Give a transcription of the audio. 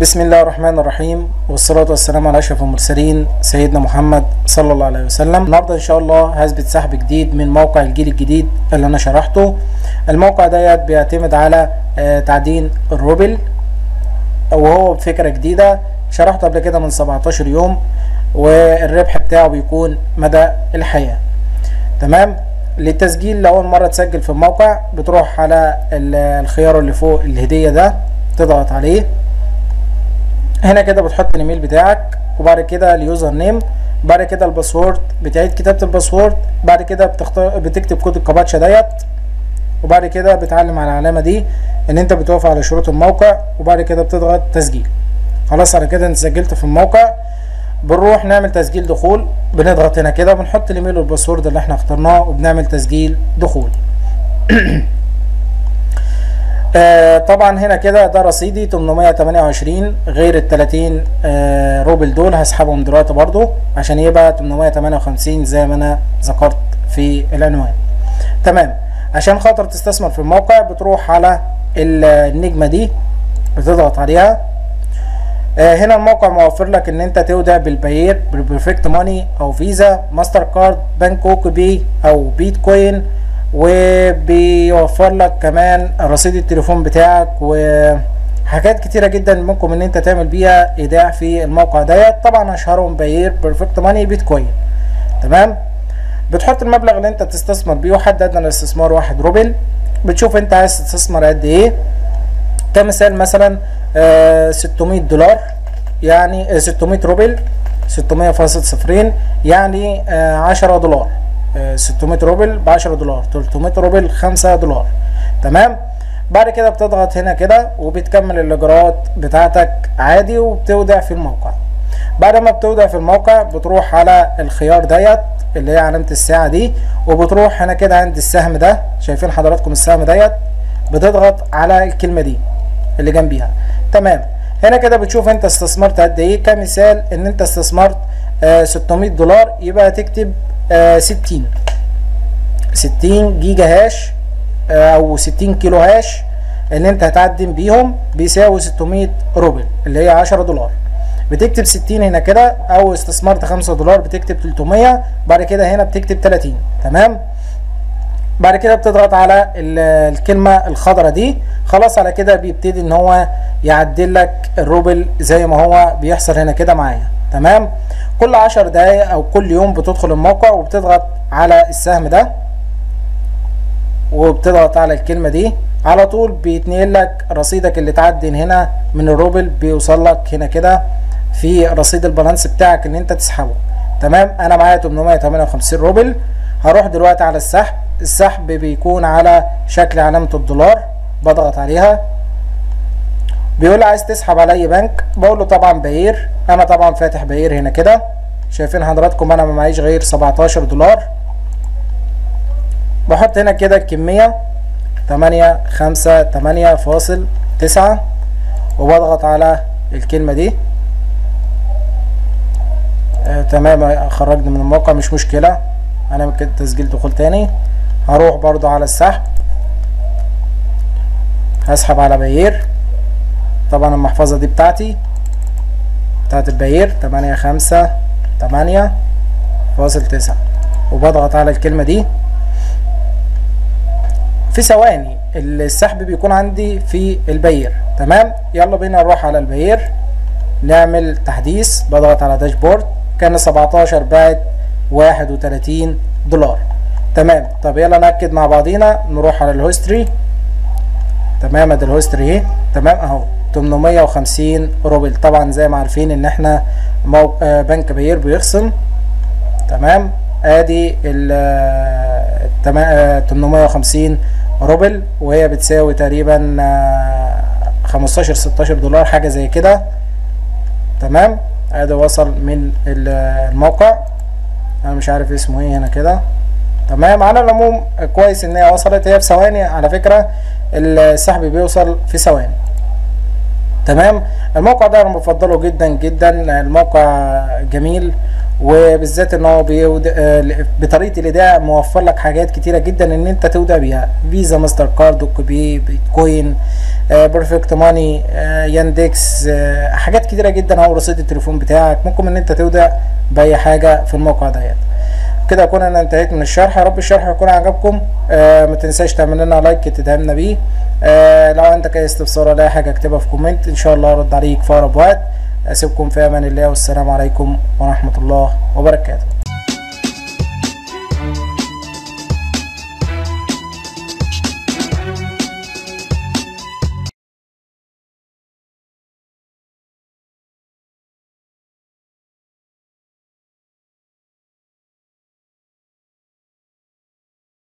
بسم الله الرحمن الرحيم والصلاة والسلام على أشرف المرسلين سيدنا محمد صلى الله عليه وسلم النهاردة إن شاء الله هثبت سحب جديد من موقع الجيل الجديد اللي أنا شرحته الموقع ديت بيعتمد على آه، تعدين الروبل وهو بفكرة جديدة شرحته قبل كده من 17 يوم والربح بتاعه بيكون مدى الحياة تمام للتسجيل لأول مرة تسجل في الموقع بتروح على ال- الخيار اللي فوق الهدية ده تضغط عليه هنا كده بتحط الايميل بتاعك وبعد كده اليوزر نيم بعد كده الباسورد بتعيد كتابة الباسورد بعد كده بتختار بتكتب كود الكابتشا ديت وبعد كده بتعلم على العلامة دي ان انت بتوافق على شروط الموقع وبعد كده بتضغط تسجيل خلاص على كده انت سجلت في الموقع بنروح نعمل تسجيل دخول بنضغط هنا كده بنحط الايميل والباسورد اللي احنا اخترناه وبنعمل تسجيل دخول آه طبعا هنا كده ده رصيدي 828 غير ال 30 آه روبل دول هسحبهم دلوقتي برضو عشان يبقى 858 زي ما انا ذكرت في العنوان تمام عشان خاطر تستثمر في الموقع بتروح على ال- النجمة دي بتضغط عليها آه، هنا الموقع موفر لك ان انت تودع بالباير بالبرفكت ماني او فيزا ماستر كارد بانكوك بي او بيتكوين وبيوفر لك كمان رصيد التليفون بتاعك وحاجات كتيرة جدا ممكن ان انت تعمل بيها ايداع في الموقع ديت طبعا اشهرهم باير بيرفكت ماني بيتكوين تمام بتحط المبلغ اللي انت تستثمر بيه وحد ادنى الاستثمار واحد روبل بتشوف انت عايز تستثمر قد ايه كمثال مثلا آه، 600 دولار يعني آه، 600 روبل 600 فاصل صفرين يعني آه، 10 دولار آه، 600 روبل ب 10 دولار 300 روبل 5 دولار تمام بعد كده بتضغط هنا كده وبتكمل الاجراءات بتاعتك عادي وبتودع في الموقع بعد ما بتودع في الموقع بتروح على الخيار ديت اللي هي علامة الساعة دي وبتروح هنا كده عند السهم ده شايفين حضراتكم السهم ديت بتضغط على الكلمة دي اللي جنبيها تمام هنا كده بتشوف انت استثمرت قد ايه كمثال ان انت استثمرت آه 600 دولار يبقى تكتب آه 60 60 جيجا هاش آه او 60 كيلو هاش ان انت هتقدم بيهم بيساوي 600 روبل اللي هي 10 دولار بتكتب 60 هنا كده او استثمرت 5 دولار بتكتب 300 بعد كده هنا بتكتب 30 تمام بعد كده بتضغط على ال- الكلمة الخضراء دي خلاص على كده بيبتدي ان هو يعدل لك الروبل زي ما هو بيحصل هنا كده معايا تمام كل عشر دقايق او كل يوم بتدخل الموقع وبتضغط على السهم ده وبتضغط على الكلمة دي على طول بيتنقل لك رصيدك اللي تعدن هنا من الروبل بيوصل لك هنا كده في رصيد البالانس بتاعك ان انت تسحبه تمام انا معايا 858 روبل هروح دلوقتي على السحب السحب بيكون على شكل علامة الدولار بضغط عليها بيقول لي عايز تسحب على اي بنك بقول له طبعا باير انا طبعا فاتح باير هنا كده شايفين حضراتكم انا ما معيش غير 17 دولار بحط هنا كده الكمية تمانية خمسة تمانية فاصل تسعة وبضغط على الكلمة دي آه تمام خرجني من الموقع مش مشكلة انا كده تسجيل دخول تاني هروح برضو على السحب هسحب على باير طبعا المحفظة دي بتاعتي بتاعت الباير تمانية خمسة تمانية فاصل تسعة وبضغط على الكلمة دي في ثواني السحب بيكون عندي في الباير تمام يلا بينا نروح على الباير نعمل تحديث بضغط على داشبورد كان 17 بعد 31 دولار تمام طب يلا نأكد مع بعضينا نروح على الهيستوري تمام ادي الهيستوري اهي تمام اهو 850 روبل طبعا زي ما عارفين ان احنا مو... آه بنك باير بيخصم تمام ادي ال آه، تما- آه، 850 روبل وهي بتساوي تقريبا آه، 15 16 دولار حاجه زي كده تمام ادي وصل من ال- الموقع انا مش عارف اسمه ايه هنا كده تمام على العموم كويس ان هي وصلت هي في ثواني على فكره السحب بيوصل في ثواني تمام الموقع ده انا بفضله جدا جدا الموقع جميل وبالذات ان هو بيود... آه، بطريقه الايداع موفر لك حاجات كتيره جدا ان انت تودع بيها فيزا ماستر كارد وكوبي بيتكوين آه، بيرفكت ماني آه، ياندكس آه، حاجات كتيره جدا او رصيد التليفون بتاعك ممكن ان انت تودع باي حاجه في الموقع ديت كده اكون انا انتهيت من الشرح يا رب الشرح يكون عجبكم آه ما تنساش تعمل لنا لايك تدعمنا بيه آه لو عندك اي استفسار ولا اي حاجه اكتبها في كومنت ان شاء الله ارد عليك في اقرب وقت اسيبكم في امان الله والسلام عليكم ورحمه الله وبركاته